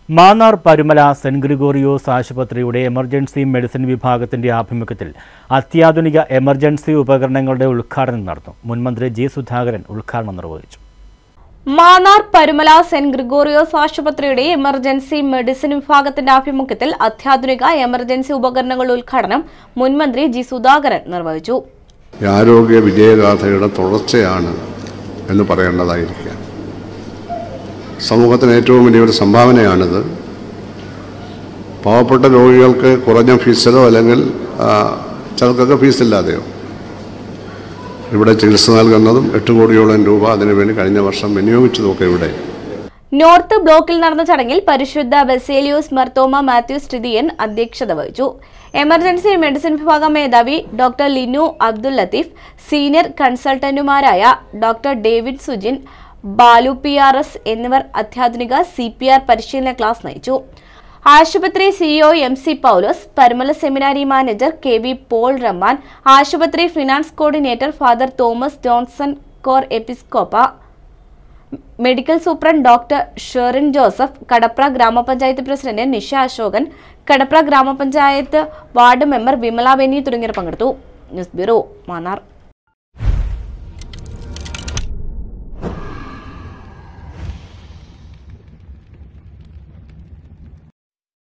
Mannar Parumala saint Gregorios ആശുപത്രിയുടെ emergency medicine വിഭാഗത്തിന്റെ ആഭിമുഖ്യത്തിൽ അത്യാധുനിക എമർജൻസി ഉപകരണങ്ങളുടെ ഉദ്ഘാടനം നടന്നു മുൻമന്ത്രി ജി സുധാകരൻ ഉദ്ഘാടനം നിർവഹിച്ചു മാന്നാർ പരുമല സെന്റ് ഗ്രിഗോറിയോസ് ആശുപത്രിയുടെ എമർജൻസി മെഡിസിൻ വിഭാഗത്തിന്റെ ആഭിമുഖ്യത്തിൽ അത്യാധുനിക എമർജൻസി ഉപകരണങ്ങളുടെ ഉദ്ഘാടനം മുൻമന്ത്രി ജി സുധാകരൻ നിർവഹിച്ചു ഈ ആരോഗ്യ വിജയഗാഥയുടെ തുടർച്ചയാണ് എന്ന് പറയേണ്ടതായിരിക്കുക സമൂഹത്തിന് ഏറ്റവും വലിയൊരു സംഭാവനയാണിത് പാവപ്പെട്ട രോഗികൾക്ക് കുറഞ്ഞ ഫീസിലോ അല്ലെങ്കിൽ ആ, ചിലർക്കൊക്കെ ഫീസില്ലാതെയോ ഇവിടെ ചികിത്സ നൽകുന്നതും എട്ട് കോടിയോളം രൂപ അതിനുവേണ്ടി കഴിഞ്ഞ വർഷം വിനിയോഗിച്ചതുമൊക്കെ ഇവിടെ നോർത്ത് ബ്ലോക്കിൽ നടന്ന ചടങ്ങിൽ പരിശുദ്ധ ബസേലിയോസ് മർത്തോമ മാത്യൂസ് ട്രിദിയൻ അധ്യക്ഷത വഹിച്ചു എമർജൻസി മെഡിസിൻ വിഭാഗം മേധാവി ഡോക്ടർ ലിനു അബ്ദുൽ ലത്തീഫ് സീനിയർ കൺസൾട്ടന്റുമാരായ doctor David Sujin Balu P R S എന്നിവർ അത്യാധുനിക സി പി ആർ പരിശീലന ക്ലാസ് നയിച്ചു ആശുപത്രി CEO M C Paulose Parumala seminary manager K V Paul Rahman ആശുപത്രി finance coordinator father Thomas Johnson കോർ എപ്പിസ്കോപ്പ medical superintendent doctor Sherin Joseph Kadapra ഗ്രാമപഞ്ചായത്ത് പ്രസിഡന്റ് നിഷ അശോകൻ കടപ്ര ഗ്രാമപഞ്ചായത്ത് വാർഡ് മെമ്പർ വിമല ബെന്നി തുടങ്ങിയവർ പങ്കെടുത്തു ന്യൂസ് ബ്യൂറോ മാന്നാർ